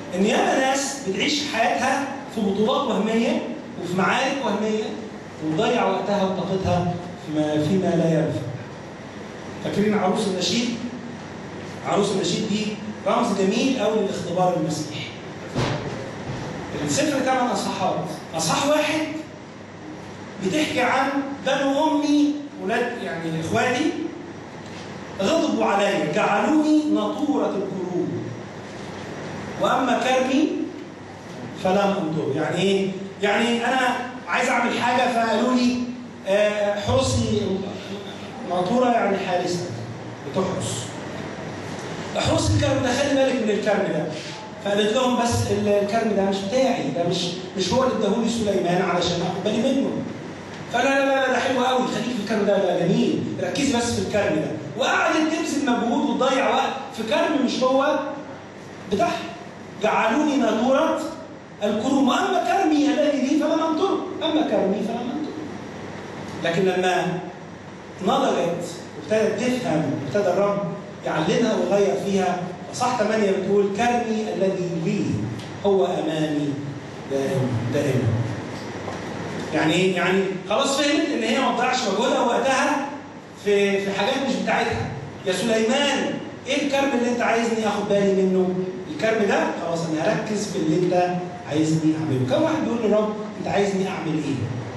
ان ياما ناس بتعيش حياتها في بطولات وهميه وفي معارك وهميه وتضيع وقتها وطاقتها فيما, فيما لا ينفع. فاكرين عروس النشيد؟ عروس النشيد دي رمز جميل قوي للاختبار المسيحي. السفر ثمان اصحاحات، اصحاح واحد بتحكي عن بنو امي ولاد يعني اخواتي غضبوا علي جعلوني نطورة الكروب واما كرمي فلم انظر يعني ايه؟ يعني انا عايز اعمل حاجه فقالوا لي آه، حرسي ناطوره يعني حارسه بتحرس احرس الكرم ده خلي بالك من الكرم ده فقالت لهم بس الكرم ده مش بتاعي ده مش مش هو اللي اداهولي سليمان علشان اخد بالي منه فلا لا لا ده حلو قوي خليك في الكرم ده ده جميل ركزي بس في الكرم ده وقعدت تبذل مجهود وتضيع وقت في كرم مش هو بتاعها جعلوني نادورة الكروم واما كرمي الذي لي فلم انطره اما كرمي فلم انطره لكن لما نضجت وابتدت تفهم ابتدى الرب يعلمها ويغير فيها صح 8 بتقول كرمي الذي لي هو امامي دائما دائما يعني ايه؟ يعني خلاص فهمت ان هي ما تضيعش مجهودها ووقتها في في حاجات مش بتاعتها يا سليمان ايه الكرم اللي انت عايزني اخد بالي منه؟ الكرم ده خلاص انا هركز في اللي انت عايزني اعمله، كم واحد بيقول للرب انت عايزني اعمل ايه؟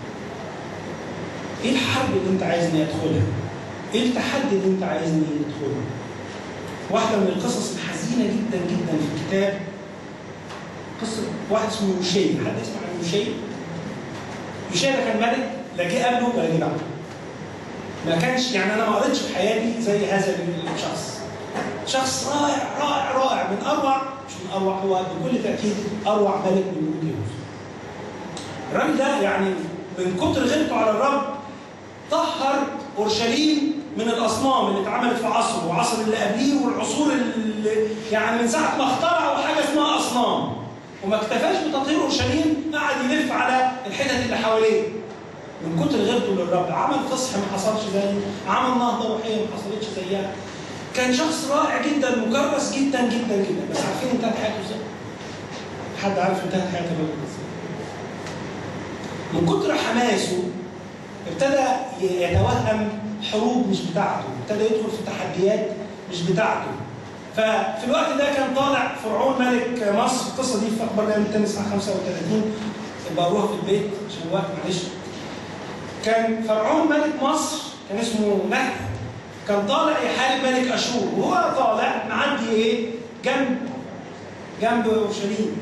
ايه الحرب اللي انت عايزني ادخلها؟ ايه التحدي اللي انت عايزني ادخله؟ واحده من القصص الحزينه جدا جدا في الكتاب قصه واحد اسمه يوشي، حد يسمع عن يوشي؟ يوشي ده كان ملك لا جه قبله ولا جه بعده. ما كانش يعني انا ما قريتش في حياتي زي هذا الشخص. شخص رائع رائع رائع من اروع مش من اروع هو بكل تاكيد اروع ملك من ملوك يوسف. الراجل ده يعني من كتر غيرته على الرب طهر اورشليم من الاصنام اللي اتعملت في عصره وعصر اللي قبليه والعصور اللي يعني من ساعه ما اخترعوا حاجه اسمها اصنام وما اكتفاش بتطهير اورشليم قعد يلف على الحتت اللي حواليه من كتر غيرته للرب عمل فصح ما حصلش زيه عمل نهضه روحيه ما حصلتش زيها كان شخص رائع جدا مكرس جدا جدا جدا بس عارفين انتهت حياته ازاي؟ حد عارف انتهت حياته ازاي؟ من كتر حماسه ابتدى يتوهم حروب مش بتاعته، ابتدى يدخل في تحديات مش بتاعته. ففي الوقت ده كان طالع فرعون ملك مصر، القصه دي في اخبار اليوم الثاني الساعه 35 يبقى اروها في البيت عشان الوقت معلش. كان فرعون ملك مصر كان اسمه نهر كان طالع يحارب ملك اشور وهو طالع معدي ايه؟ جنب جنب اورشليم.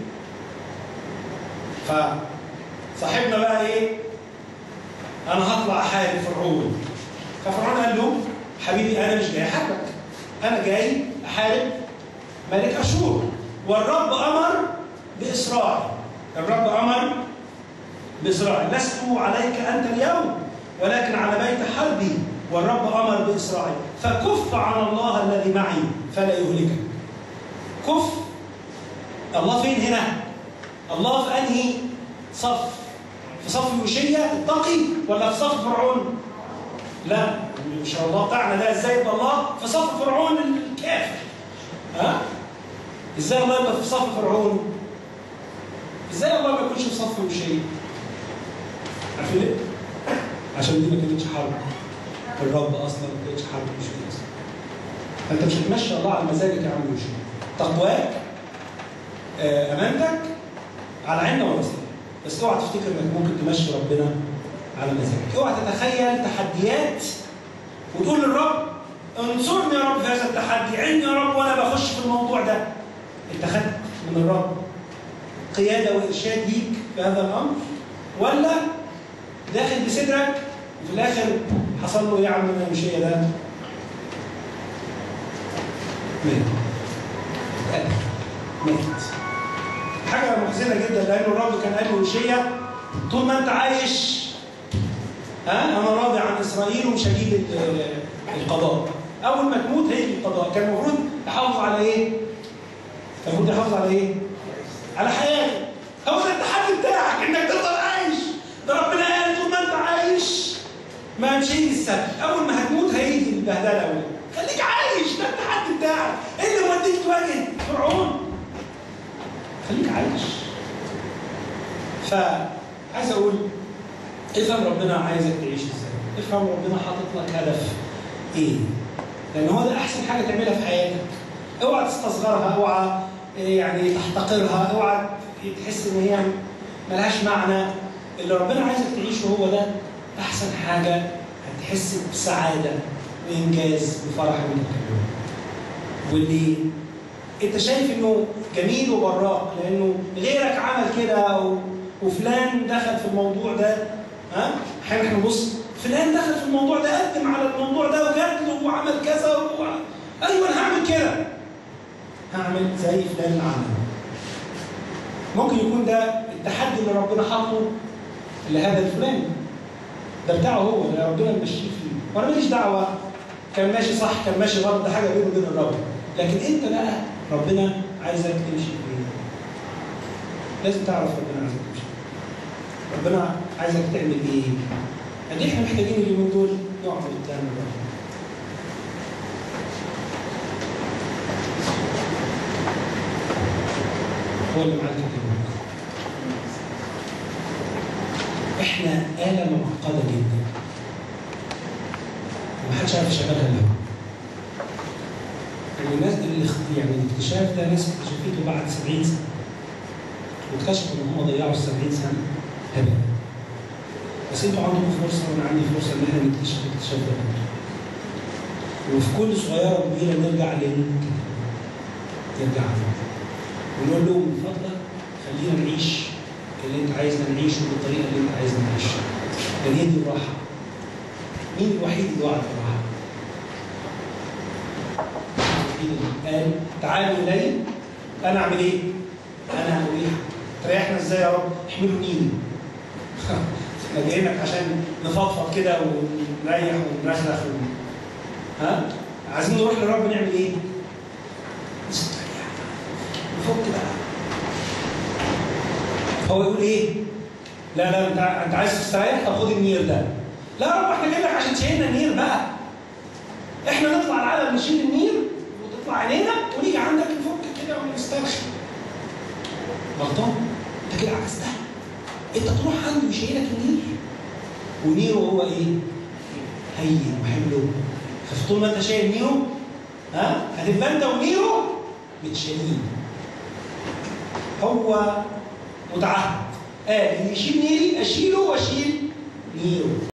فصاحبنا بقى ايه؟ انا هطلع احارب فرعون. ففرعون قال له حبيبي انا مش جاي احاربك. انا جاي احارب ملك اشور والرب امر باسراعي. الرب امر باسراعي، لست عليك انت اليوم ولكن على بيت حربي والرب امر باسراعي فكف عن الله الذي معي فلا يهلكك كف الله فين هنا الله في انهي صف في صف يوشيا التقي ولا في صف فرعون لا مش الله بتاعنا ده ازاي يبقى الله في صف فرعون الكافر ها ازاي الله يبقى في صف فرعون ازاي الله ما يكونش في صف يوشيا عارفين ليه عشان دي ما كانتش حرب الرب اصلا ما كانتش حرب مش اصلا فانت مش هتمشي الله على مزاجك يا عم يوشي تقواك آه، امانتك على عيننا وراسنا بس اوعى تفتكر انك ممكن تمشي ربنا على مزاجك اوعى تتخيل تحديات وتقول للرب انصرني يا رب في هذا التحدي عيني يا رب وانا بخش في الموضوع ده انت خدت من الرب قياده وارشاد ليك في هذا الامر ولا داخل بصدرك وفي الاخر حصل له ايه يا عم المشيه ده؟ مات. اتقتل. مات. حاجه محزنه جدا لان الرب كان قال له مشيه طول ما انت عايش ها انا راضي عن اسرائيل ومش هجيب ال- القضاء. اول ما تموت هيجي القضاء، كان المفروض يحافظ على ايه؟ كان المفروض يحافظ على ايه؟ على حياته. هو ده التحدي بتاعك انك تفضل عايش. ده ربنا قال طول ما انت عايش ما مش هيجي السبت اول ما هتموت هيجي البهدله اول خليك عايش ده التحدي بتاعك ايه اللي موديك تواجه فرعون خليك عايش فعايز اقول افهم ربنا عايزك تعيش ازاي افهم ربنا حاطط لك هدف ايه لان هو ده احسن حاجه تعملها في حياتك اوعى تستصغرها اوعى يعني تحتقرها اوعى تحس ان هي ملهاش معنى اللي ربنا عايزك تعيشه هو ده احسن حاجه هتحس بسعاده وانجاز وفرح وانت بتعمله واللي انت شايف انه جميل وبراق لانه غيرك عمل كده و... وفلان دخل في الموضوع ده ها احيانا احنا نبص فلان دخل في الموضوع ده قدم على الموضوع ده وجات له وعمل كذا و... ايوه انا هعمل كده هعمل زي فلان اللي عمل ممكن يكون ده التحدي اللي ربنا حاطه لهذا الفلان ده بتاعه هو ده ربنا ماشي فيه وانا ماليش دعوه كان ماشي صح كان ماشي غلط ده حاجه بينه وبين الرب لكن انت بقى ربنا عايزك تمشي فين لازم تعرف ربنا عايزك تمشي ربنا عايزك تعمل ايه قد احنا محتاجين اليومين دول نقعد قدام الرب هو اللي معاك اليوم احنا آلة معقدة جدا ومحدش عارف يشغلها الا هو والناس اللي يعني الاكتشاف ده ناس اكتشفته بعد 70 سنه واكتشفوا ان هم ضيعوا ال 70 سنه هباء بس انتوا عندكم فرصه وانا عندي فرصه ان احنا نكتشف الاكتشاف ده وفي كل صغيره وكبيره نرجع للكتاب نرجع له ونقول له من فضلك خلينا نعيش اللي انت عايزنا نعيشه بالطريقه اللي انت عايزنا نعيشها لان هي دي الراحه مين الوحيد اللي وعد بالراحه؟ قال تعالوا الي انا اعمل ايه؟ انا اريح تريحنا ازاي يا رب؟ احملوا نيلي احنا جايين لك عشان نفضفض كده ونريح ونرخرخ ها؟ عايزين نروح للرب نعمل ايه؟ نستريح نفك بقى هو يقول ايه؟ لا لا انت انت عايز تستريح طب خد النير ده لا يا رب احنا جايين لك عشان تشيلنا النير بقى احنا نطلع العالم نشيل النير وتطلع عينينا ونيجي عندك نفك كده ونسترخي غلطان انت كده عكستها انت تروح عنده يشيلك النير ونيره هو ايه؟ هين وحلو فطول ما انت شايل نيره ها هتبقى انت ونيره متشالين هو متعهد قال اللي يشيل نيري اشيله واشيل نيره